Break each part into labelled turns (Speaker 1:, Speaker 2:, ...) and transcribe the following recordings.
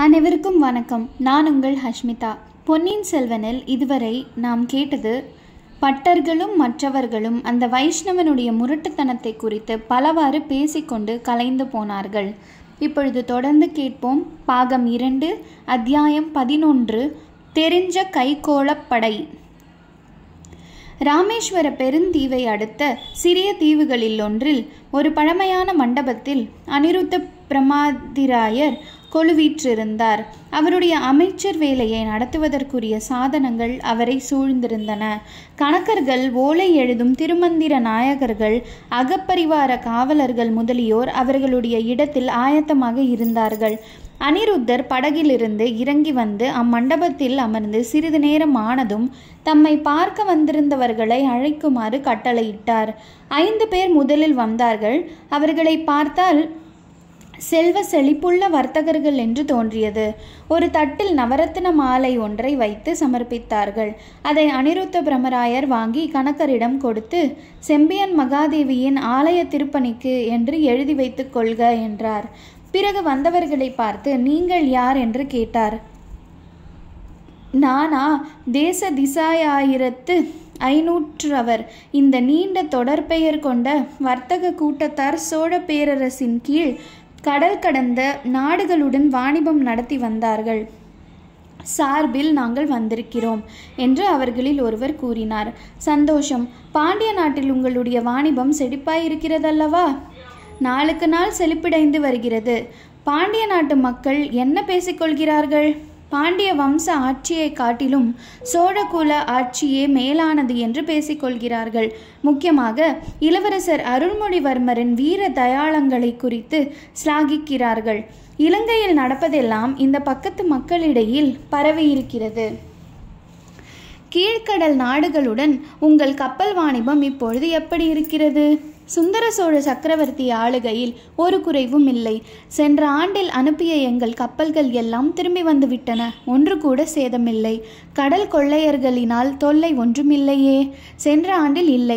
Speaker 1: அனைவருக்கும் வணக்கம் நான் உங்கள் ஹஷ்மிதா பொன்னியின் செல்வனில் இதுவரை நாம் கேட்டது பட்டர்களும் மற்றவர்களும் அந்த வைஷ்ணவனுடைய முரட்டுத்தனத்தை குறித்து பலவாறு பேசிக்கொண்டு கலைந்து போனார்கள் இப்பொழுது தொடர்ந்து கேட்போம் பாகம் இரண்டு அத்தியாயம் பதினொன்று தெரிஞ்ச கைகோளப்படை ராமேஸ்வர பெருந்தீவை அடுத்த சிறிய தீவுகளில் ஒன்றில் ஒரு பழமையான மண்டபத்தில் அனிருத்த பிரமாதிராயர் கொலுவீற்றிருந்தார் அவருடைய அமைச்சர் வேலையை நடத்துவதற்குரிய சாதனங்கள் அவரை சூழ்ந்திருந்தன கணக்கர்கள் ஓலை எழுதும் திருமந்திர நாயகர்கள் அகப்பரிவார காவலர்கள் முதலியோர் அவர்களுடைய இடத்தில் ஆயத்தமாக இருந்தார்கள் அனிருத்தர் படகிலிருந்து இறங்கி வந்து அம்மண்டபத்தில் அமர்ந்து சிறிது நேரம் ஆனதும் தம்மை பார்க்க வந்திருந்தவர்களை அழைக்குமாறு கட்டளையிட்டார் ஐந்து பேர் முதலில் வந்தார்கள் அவர்களை பார்த்தால் செல்வ செழிப்புள்ள வர்த்தகர்கள் என்று தோன்றியது ஒரு தட்டில் நவரத்ன மாலை ஒன்றை வைத்து சமர்ப்பித்தார்கள் அதை அனிருத்த பிரமராயர் வாங்கி கணக்கரிடம் கொடுத்து செம்பியன் மகாதேவியின் ஆலய திருப்பணிக்கு என்று எழுதி வைத்துக் கொள்க என்றார் பிறகு வந்தவர்களை பார்த்து நீங்கள் யார் என்று கேட்டார் நானா தேச திசாயாயிரத்து ஐநூற்றவர் இந்த நீண்ட தொடர்பெயர் கொண்ட வர்த்தக கூட்டத்தார் சோழ பேரரசின் கீழ் கடல் கடந்த நாடுகளுடன் வாணிபம் நடத்தி வந்தார்கள் சார்பில் நாங்கள் வந்திருக்கிறோம் என்று அவர்களில் ஒருவர் கூறினார் சந்தோஷம் பாண்டிய நாட்டில் உங்களுடைய வாணிபம் செழிப்பாயிருக்கிறதல்லவா நாளுக்கு நாள் செழிப்படைந்து வருகிறது பாண்டிய நாட்டு மக்கள் என்ன பேசிக்கொள்கிறார்கள் பாண்டிய வம்ச ஆட்சியை காட்டிலும் சோழகுல ஆட்சியே மேலானது என்று பேசிக்கொள்கிறார்கள் முக்கியமாக இளவரசர் அருள்மொழிவர்மரின் வீர தயாளங்களை குறித்து சிலாகிக்கிறார்கள் இலங்கையில் நடப்பதெல்லாம் இந்த பக்கத்து மக்களிடையில் பரவியிருக்கிறது கீழ்க்கடல் நாடுகளுடன் உங்கள் கப்பல் வாணிபம் இப்பொழுது எப்படி இருக்கிறது சுந்தர சோழ சக்கரவர்த்தி ஆளுகையில் ஒரு குறைவும் இல்லை சென்ற ஆண்டில் அனுப்பிய எங்கள் கப்பல்கள் எல்லாம் திரும்பி வந்து விட்டன ஒன்று கூட சேதமில்லை கடல் கொள்ளையர்களினால் தொல்லை ஒன்றுமில்லையே சென்ற ஆண்டில் இல்லை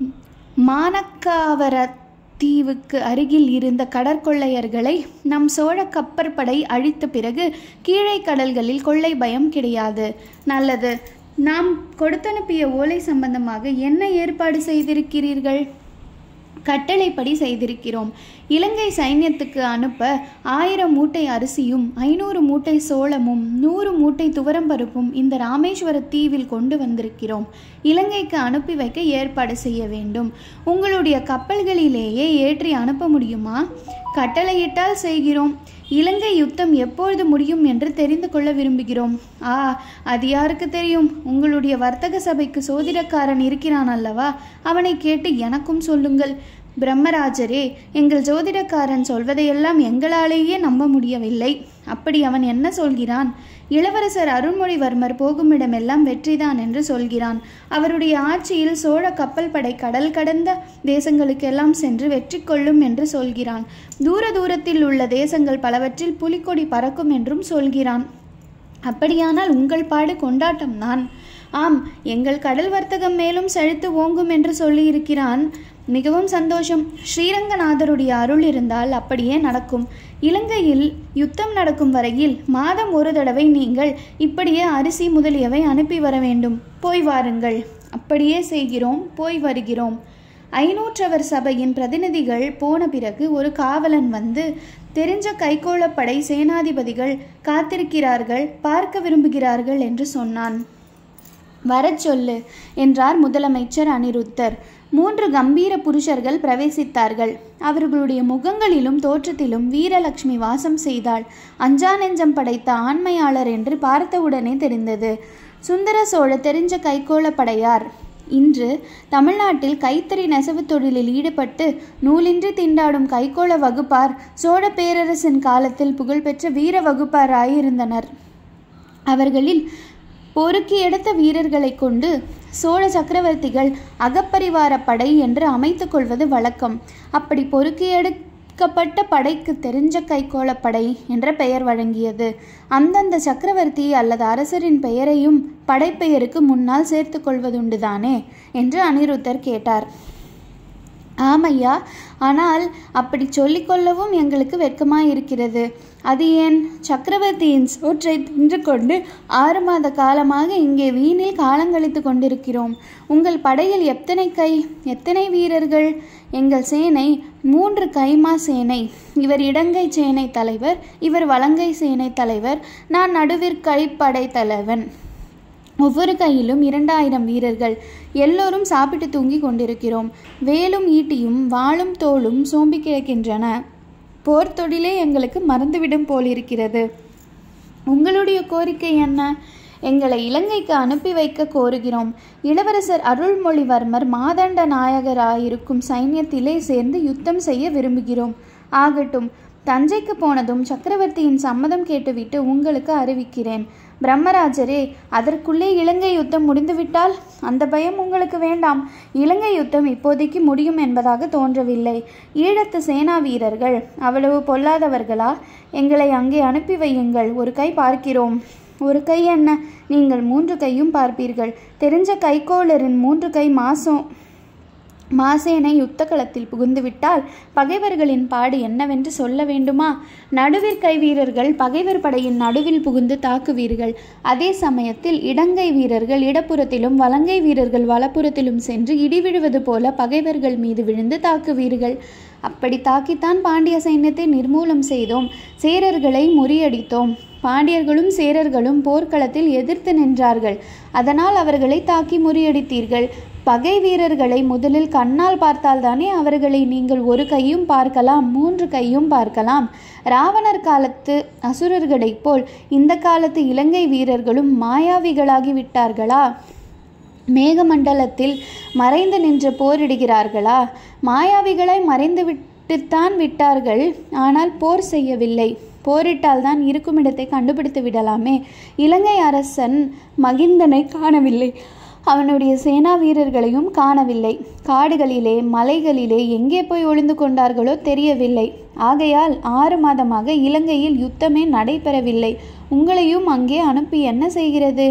Speaker 1: மானக்காவர தீவுக்கு அருகில் இருந்த கடற்கொள்ளையர்களை நம் சோழ கப்பற்படை அழித்த பிறகு கீழே கடல்களில் கொள்ளை பயம் கிடையாது நல்லது நாம் கொடுத்தனுப்பிய ஓலை சம்பந்தமாக என்ன ஏற்பாடு செய்திருக்கிறீர்கள் கட்டளைப்படி செய்திருக்கிறோம் இலங்கை சைன்யத்துக்கு அனுப்ப ஆயிரம் மூட்டை அரிசியும் ஐநூறு மூட்டை சோளமும் நூறு மூட்டை துவரம்பருப்பும் இந்த ராமேஸ்வர தீவில் கொண்டு வந்திருக்கிறோம் இலங்கைக்கு அனுப்பி வைக்க ஏற்பாடு செய்ய வேண்டும் உங்களுடைய கப்பல்களிலேயே ஏற்றி அனுப்ப முடியுமா கட்டளையிட்டால் செய்கிறோம் இலங்கை யுத்தம் எப்பொழுது முடியும் என்று தெரிந்து கொள்ள விரும்புகிறோம் ஆ அது யாருக்கு தெரியும் உங்களுடைய வர்த்தக சபைக்கு சோதிடக்காரன் இருக்கிறான் அல்லவா அவனை கேட்டு எனக்கும் சொல்லுங்கள் பிரம்மராஜரே எங்கள் ஜோதிடக்காரன் சொல்வதையெல்லாம் எங்களாலேயே நம்ப முடியவில்லை அப்படி அவன் என்ன சொல்கிறான் இளவரசர் அருள்மொழிவர்மர் போகுமிடமெல்லாம் வெற்றிதான் என்று சொல்கிறான் அவருடைய ஆட்சியில் சோழ கப்பல் படை கடல் கடந்த தேசங்களுக்கெல்லாம் சென்று வெற்றி கொள்ளும் என்று சொல்கிறான் தூர தூரத்தில் உள்ள தேசங்கள் பலவற்றில் புலிக்கொடி பறக்கும் என்றும் சொல்கிறான் அப்படியானால் உங்கள் பாடு கொண்டாட்டம்தான் ஆம் எங்கள் கடல் வர்த்தகம் மேலும் செழித்து ஓங்கும் என்று சொல்லியிருக்கிறான் மிகவும் சந்தோஷம் ஸ்ரீரங்கநாதருடைய அருள் இருந்தால் அப்படியே நடக்கும் இலங்கையில் யுத்தம் நடக்கும் வரையில் மாதம் ஒரு தடவை நீங்கள் இப்படியே அரிசி முதலியவை அனுப்பி வர வேண்டும் போய் வாருங்கள் அப்படியே செய்கிறோம் போய் வருகிறோம் ஐநூற்றவர் சபையின் பிரதிநிதிகள் போன பிறகு ஒரு காவலன் வந்து தெரிஞ்ச கைகோளப்படை சேனாதிபதிகள் காத்திருக்கிறார்கள் பார்க்க விரும்புகிறார்கள் என்று சொன்னான் வரச் சொல்லு என்றார் முதலமைச்சர் அனிருத்தர் மூன்று கம்பீர புருஷர்கள் பிரவேசித்தார்கள் அவர்களுடைய முகங்களிலும் தோற்றத்திலும் வீரலட்சுமி வாசம் செய்தாள் அஞ்சா நெஞ்சம் படைத்த ஆண்மையாளர் என்று பார்த்தவுடனே தெரிந்தது சுந்தர சோழ தெரிஞ்ச கைகோளப்படையார் இன்று தமிழ்நாட்டில் கைத்தறி நெசவு தொழிலில் ஈடுபட்டு நூலின்றி திண்டாடும் கைகோள வகுப்பார் சோழ பேரரசின் காலத்தில் புகழ்பெற்ற வீர வகுப்பாராயிருந்தனர் அவர்களில் பொறுக்கி எடுத்த வீரர்களை கொண்டு சோழ சக்கரவர்த்திகள் அகப்பரிவார படை என்று அமைத்துக் கொள்வது வழக்கம் அப்படி பொறுக்கி எடுக்கப்பட்ட படைக்கு தெரிஞ்ச கைகோளப்படை என்ற பெயர் வழங்கியது அந்தந்த சக்கரவர்த்தி அல்லது அரசரின் பெயரையும் படைப்பெயருக்கு முன்னால் சேர்த்து கொள்வதுண்டுதானே என்று அனிருத்தர் கேட்டார் ஆமையா ஆனால் அப்படி சொல்லிக்கொள்ளவும் எங்களுக்கு வெட்கமாய் இருக்கிறது அது ஏன் சக்கரவர்த்தியின் சோற்றை தின்று கொண்டு ஆறு மாத காலமாக இங்கே வீணில் காலங்கழித்து கொண்டிருக்கிறோம் உங்கள் படையில் எத்தனை கை எத்தனை வீரர்கள் எங்கள் சேனை மூன்று கைமா சேனை இவர் இடங்கை சேனை தலைவர் இவர் வலங்கை சேனை தலைவர் நான் நடுவிற்கைப்படை தலைவன் ஒவ்வொரு கையிலும் இரண்டாயிரம் வீரர்கள் எல்லோரும் சாப்பிட்டு தூங்கி கொண்டிருக்கிறோம் வேலும் ஈட்டியும் வாளும் தோளும் சோம்பி கிடக்கின்றன போர் தொழிலே எங்களுக்கு மறந்துவிடும் போலிருக்கிறது உங்களுடைய கோரிக்கை என்ன எங்களை இலங்கைக்கு அனுப்பி வைக்க கோருகிறோம் இளவரசர் அருள்மொழிவர்மர் மாதண்ட நாயகராயிருக்கும் சைன்யத்திலே சேர்ந்து யுத்தம் செய்ய விரும்புகிறோம் ஆகட்டும் தஞ்சைக்கு போனதும் சக்கரவர்த்தியின் சம்மதம் கேட்டுவிட்டு உங்களுக்கு அறிவிக்கிறேன் பிரம்மராஜரே அதற்குள்ளே இலங்கை யுத்தம் முடிந்துவிட்டால் அந்த பயம் உங்களுக்கு வேண்டாம் இலங்கை யுத்தம் இப்போதைக்கு முடியும் என்பதாக தோன்றவில்லை ஈழத்து சேனா வீரர்கள் அவ்வளவு பொல்லாதவர்களா எங்களை அங்கே அனுப்பி வையுங்கள் ஒரு கை பார்க்கிறோம் ஒரு கை என்ன நீங்கள் மூன்று கையும் பார்ப்பீர்கள் தெரிஞ்ச கைக்கோளரின் மூன்று கை மாசம் மாசேனை யுத்த களத்தில் புகுந்துவிட்டால் பகைவர்களின் பாடு என்னவென்று சொல்ல வேண்டுமா நடுவிற் கை வீரர்கள் பகைவர் படையின் நடுவில் புகுந்து தாக்குவீர்கள் அதே சமயத்தில் இடங்கை வீரர்கள் இடப்புறத்திலும் வலங்கை வீரர்கள் வலப்புறத்திலும் சென்று இடிவிழுவது போல பகைவர்கள் மீது விழுந்து தாக்குவீர்கள் அப்படி தாக்கித்தான் பாண்டிய சைன்யத்தை நிர்மூலம் செய்தோம் சேரர்களை முறியடித்தோம் பாண்டியர்களும் சேரர்களும் போர்க்களத்தில் எதிர்த்து நின்றார்கள் அதனால் அவர்களை தாக்கி முறியடித்தீர்கள் பகை வீரர்களை முதலில் கண்ணால் பார்த்தால்தானே அவர்களை நீங்கள் ஒரு கையும் பார்க்கலாம் மூன்று கையும் பார்க்கலாம் ராவணர் காலத்து அசுரர்களைப் போல் இந்த காலத்து இலங்கை வீரர்களும் மாயாவிகளாகி விட்டார்களா மேகமண்டலத்தில் மறைந்து நின்று போரிடுகிறார்களா மாயாவிகளாய் மறைந்து விட்டுத்தான் விட்டார்கள் ஆனால் போர் செய்யவில்லை போரிட்டால் தான் இருக்கும் இடத்தை கண்டுபிடித்து விடலாமே இலங்கை அரசன் மகிந்தனை காணவில்லை அவனுடைய சேனா வீரர்களையும் காணவில்லை காடுகளிலே மலைகளிலே எங்கே போய் ஒளிந்து கொண்டார்களோ தெரியவில்லை ஆகையால் ஆறு மாதமாக இலங்கையில் யுத்தமே நடைபெறவில்லை உங்களையும் அங்கே அனுப்பி என்ன செய்கிறது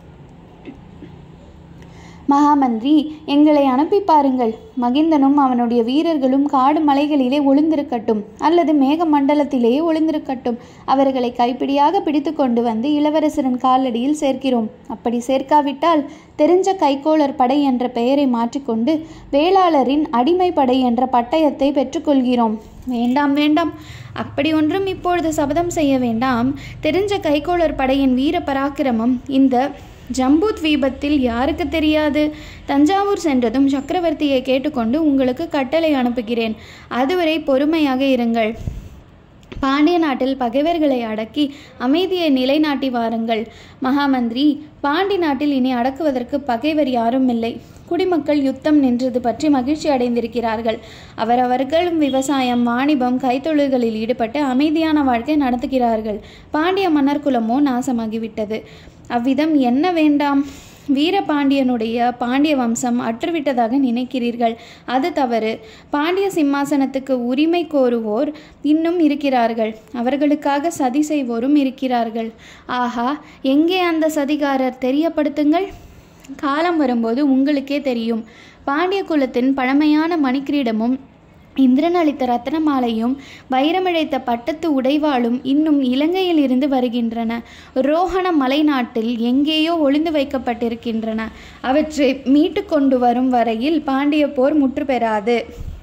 Speaker 1: மகாமந்திரி எங்களை அனுப்பி பாருங்கள் மகிந்தனும் அவனுடைய வீரர்களும் காடு மலைகளிலே ஒளிந்திருக்கட்டும் அல்லது மேக மண்டலத்திலேயே ஒளிந்திருக்கட்டும் அவர்களை கைப்பிடியாக பிடித்து கொண்டு வந்து இளவரசரின் காலடியில் சேர்க்கிறோம் அப்படி சேர்க்காவிட்டால் தெரிஞ்ச கைக்கோளர் படை என்ற பெயரை மாற்றிக்கொண்டு வேளாளரின் அடிமை படை என்ற பட்டயத்தை பெற்றுக்கொள்கிறோம் வேண்டாம் வேண்டாம் அப்படி ஒன்றும் இப்பொழுது சபதம் செய்ய வேண்டாம் தெரிஞ்ச கைக்கோளர் படையின் வீர பராக்கிரமம் இந்த ஜம்பு தீபத்தில் யாருக்கு தெரியாது தஞ்சாவூர் சென்றதும் சக்கரவர்த்தியை கேட்டுக்கொண்டு உங்களுக்கு கட்டளை அனுப்புகிறேன் அதுவரை பொறுமையாக இருங்கள் பாண்டிய நாட்டில் பகைவர்களை அடக்கி அமைதியை நிலைநாட்டி வாருங்கள் மகாமந்திரி பாண்டி நாட்டில் இனி அடக்குவதற்கு பகைவர் யாரும் இல்லை குடிமக்கள் யுத்தம் நின்றது பற்றி மகிழ்ச்சி அடைந்திருக்கிறார்கள் அவரவர்களும் விவசாயம் வாணிபம் கைத்தொழில்களில் ஈடுபட்டு அமைதியான வாழ்க்கை நடத்துகிறார்கள் பாண்டிய மன்னர் குலமோ நாசமாகிவிட்டது அவ்விதம் என்ன வேண்டாம் வீரபாண்டியனுடைய பாண்டிய வம்சம் அற்றுவிட்டதாக நினைக்கிறீர்கள் அது தவறு பாண்டிய சிம்மாசனத்துக்கு உரிமை கோருவோர் இன்னும் இருக்கிறார்கள் அவர்களுக்காக சதி செய்வோரும் இருக்கிறார்கள் ஆஹா எங்கே அந்த சதிகாரர் தெரியப்படுத்துங்கள் காலம் வரும்போது உங்களுக்கே தெரியும் பாண்டிய குலத்தின் பழமையான மணிக்கிரீடமும் இந்திரன் அளித்த ரத்னமாலையும் வைரமிழைத்த பட்டத்து உடைவாளும் இன்னும் இலங்கையில் இருந்து வருகின்றன ரோஹண மலை நாட்டில் எங்கேயோ ஒளிந்து வைக்கப்பட்டிருக்கின்றன அவற்றை மீட்டு கொண்டு வரும் வரையில் பாண்டிய போர் முற்று பெறாது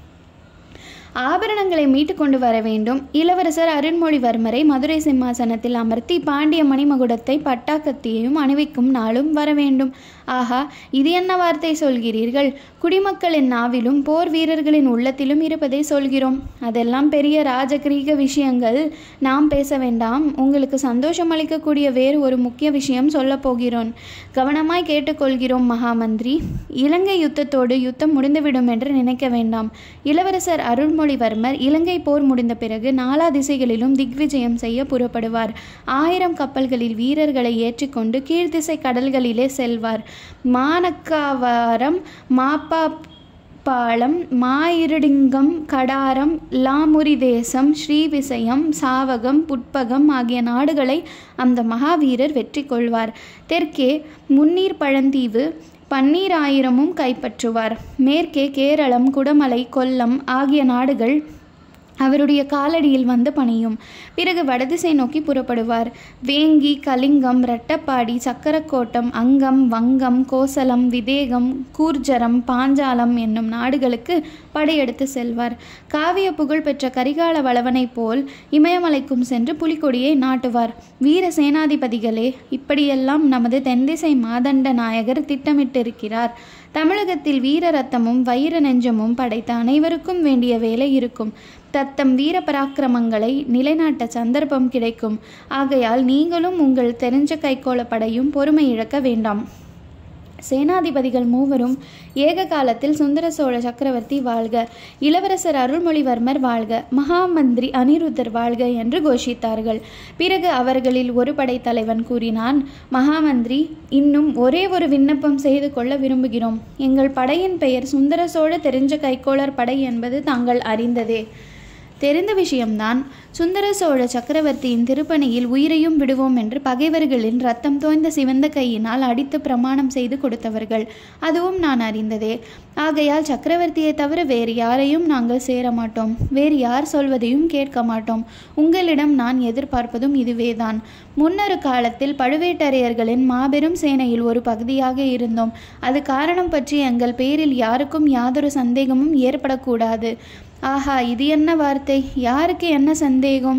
Speaker 1: ஆபரணங்களை மீட்டு கொண்டு வர வேண்டும் இளவரசர் அருண்மொழிவர்மரை மதுரை சிம்மாசனத்தில் அமர்த்தி பாண்டிய மணிமகுடத்தை பட்டாக்கத்தியையும் அணிவிக்கும் நாளும் வர வேண்டும் ஆஹா இது என்ன வார்த்தை சொல்கிறீர்கள் குடிமக்களின் நாவிலும் போர் வீரர்களின் உள்ளத்திலும் இருப்பதை சொல்கிறோம் அதெல்லாம் பெரிய ராஜகிரீக விஷயங்கள் நாம் பேச வேண்டாம் உங்களுக்கு சந்தோஷம் அளிக்கக்கூடிய வேறு ஒரு முக்கிய விஷயம் சொல்லப் போகிறோம் கவனமாய் கேட்டுக்கொள்கிறோம் மகாமந்திரி இலங்கை யுத்தத்தோடு யுத்தம் முடிந்துவிடும் என்று நினைக்க வேண்டாம் இளவரசர் அருள்மொழிவர்மர் இலங்கை போர் முடிந்த பிறகு நாலா திசைகளிலும் திக்விஜயம் செய்ய புறப்படுவார் ஆயிரம் கப்பல்களில் வீரர்களை ஏற்றிக்கொண்டு கீழ்த்திசை கடல்களிலே செல்வார் மானக்காவாரம் மாப்பா பாலம் மாயிரடிங்கம் கடாரம் லாமுரி தேசம் ஸ்ரீவிசயம் சாவகம் புட்பகம் ஆகிய நாடுகளை அந்த மகாவீரர் வெற்றி கொள்வார் தெற்கே முன்னீர் பழந்தீவு பன்னீர் ஆயிரமும் கைப்பற்றுவார் மேற்கே கேரளம் குடமலை கொல்லம் ஆகிய நாடுகள் அவருடைய காலடியில் வந்து பணியும் பிறகு வடதிசை நோக்கி புறப்படுவார் வேங்கி கலிங்கம் ரெட்டப்பாடி சக்கரக்கோட்டம் அங்கம் வங்கம் கோசலம் விதேகம் கூர்ஜரம் பாஞ்சாலம் என்னும் நாடுகளுக்கு படையெடுத்து செல்வார் காவிய புகழ் பெற்ற கரிகால வளவனைப் போல் இமயமலைக்கும் சென்று புலிக்கொடியை நாட்டுவார் வீர சேனாதிபதிகளே இப்படியெல்லாம் நமது தென்திசை மாதண்ட நாயகர் திட்டமிட்டிருக்கிறார் தமிழகத்தில் வீர ரத்தமும் வைர நெஞ்சமும் படைத்த அனைவருக்கும் வேண்டிய வேலை இருக்கும் தத்தம் வீர பராக்கிரமங்களை நிலைநாட்ட சந்தர்ப்பம் கிடைக்கும் ஆகையால் நீங்களும் உங்கள் தெரிஞ்ச கைகோளப்படையும் பொறுமை இழக்க வேண்டாம் சேனாதிபதிகள் மூவரும் ஏக காலத்தில் சுந்தர சோழ சக்கரவர்த்தி வாழ்க இளவரசர் அருள்மொழிவர்மர் வாழ்க மகாமந்திரி அனிருத்தர் வாழ்க என்று கோஷித்தார்கள் பிறகு அவர்களில் ஒரு படைத்தலைவன் கூறினான் மகாமந்திரி இன்னும் ஒரே ஒரு விண்ணப்பம் செய்து கொள்ள விரும்புகிறோம் எங்கள் படையின் பெயர் சுந்தர சோழ தெரிஞ்ச கைக்கோளர் படை என்பது தாங்கள் அறிந்ததே தெரிந்த விஷயம்தான் சுந்தர சோழ சக்கரவர்த்தியின் திருப்பணியில் உயிரையும் விடுவோம் என்று பகைவர்களின் ரத்தம் தோய்ந்த சிவந்த கையினால் அடித்து பிரமாணம் செய்து கொடுத்தவர்கள் அதுவும் நான் அறிந்ததே ஆகையால் சக்கரவர்த்தியை தவிர வேறு யாரையும் நாங்கள் சேர மாட்டோம் வேறு யார் சொல்வதையும் கேட்க மாட்டோம் உங்களிடம் நான் எதிர்பார்ப்பதும் இதுவேதான் முன்னொரு காலத்தில் பழுவேட்டரையர்களின் மாபெரும் சேனையில் ஒரு பகுதியாக இருந்தோம் அது காரணம் பற்றி எங்கள் பேரில் யாருக்கும் யாதொரு சந்தேகமும் ஏற்படக்கூடாது ஆஹா இது என்ன வார்த்தை யாருக்கு என்ன சந்தேகம்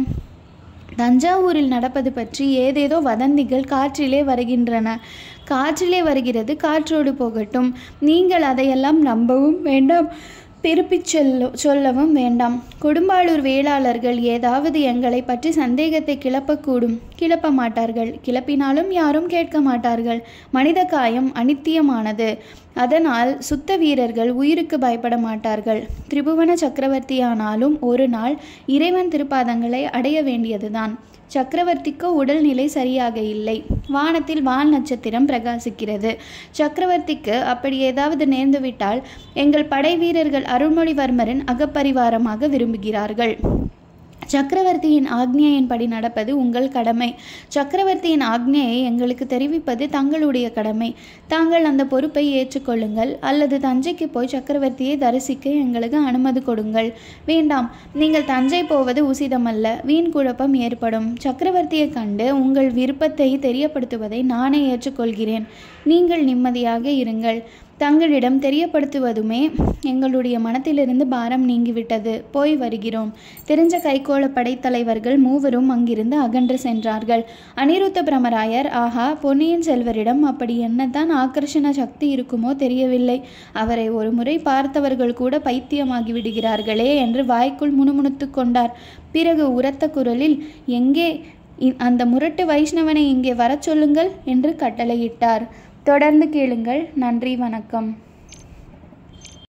Speaker 1: தஞ்சாவூரில் நடப்பது பற்றி ஏதேதோ வதந்திகள் காற்றிலே வருகின்றன காற்றிலே வருகிறது காற்றோடு போகட்டும் நீங்கள் அதையெல்லாம் நம்பவும் வேண்டாம் திருப்பிச் சொல்ல சொல்லவும் வேண்டாம் கொடும்பாளூர் வேளாளர்கள் ஏதாவது எங்களை பற்றி சந்தேகத்தை கிளப்பக்கூடும் கிளப்ப மாட்டார்கள் கிளப்பினாலும் யாரும் கேட்க மாட்டார்கள் மனித காயம் அனித்தியமானது அதனால் சுத்த வீரர்கள் உயிருக்கு பயப்பட மாட்டார்கள் திரிபுவன சக்கரவர்த்தியானாலும் ஒரு நாள் இறைவன் திருப்பாதங்களை அடைய வேண்டியதுதான் சக்கரவர்த்திக்கோ உடல்நிலை சரியாக இல்லை வானத்தில் வால் நட்சத்திரம் பிரகாசிக்கிறது சக்கரவர்த்திக்கு அப்படி ஏதாவது நேர்ந்துவிட்டால் எங்கள் படை வீரர்கள் அருள்மொழிவர்மரின் அகப்பரிவாரமாக விரும்புகிறார்கள் சக்கரவர்த்தியின் ஆக்ஞையின்படி நடப்பது உங்கள் கடமை சக்கரவர்த்தியின் ஆக்ஞையை எங்களுக்கு தெரிவிப்பது தங்களுடைய கடமை தாங்கள் அந்த பொறுப்பை ஏற்றுக்கொள்ளுங்கள் அல்லது தஞ்சைக்கு போய் சக்கரவர்த்தியை தரிசிக்க எங்களுக்கு அனுமதி கொடுங்கள் வேண்டாம் நீங்கள் தஞ்சை போவது உசிதமல்ல வீண் குழப்பம் ஏற்படும் சக்கரவர்த்தியை கண்டு உங்கள் விருப்பத்தை தெரியப்படுத்துவதை நானே ஏற்றுக்கொள்கிறேன் நீங்கள் நிம்மதியாக இருங்கள் தங்களிடம் தெரியப்படுத்துவதுமே எங்களுடைய மனத்திலிருந்து பாரம் நீங்கிவிட்டது போய் வருகிறோம் தெரிஞ்ச கைகோள படைத்தலைவர்கள் மூவரும் அங்கிருந்து அகன்று சென்றார்கள் அனிருத்த பிரமராயர் ஆஹா பொன்னியின் செல்வரிடம் அப்படி என்னதான் ஆக்கர்ஷண சக்தி இருக்குமோ தெரியவில்லை அவரை ஒரு முறை பார்த்தவர்கள் கூட பைத்தியமாகி விடுகிறார்களே என்று வாய்க்குள் முணுமுணுத்து கொண்டார் பிறகு உரத்த குரலில் எங்கே இ- அந்த முரட்டு வைஷ்ணவனை இங்கே வரச் சொல்லுங்கள் என்று கட்டளையிட்டார் தொடர்ந்து கேளுங்கள் நன்றி வணக்கம்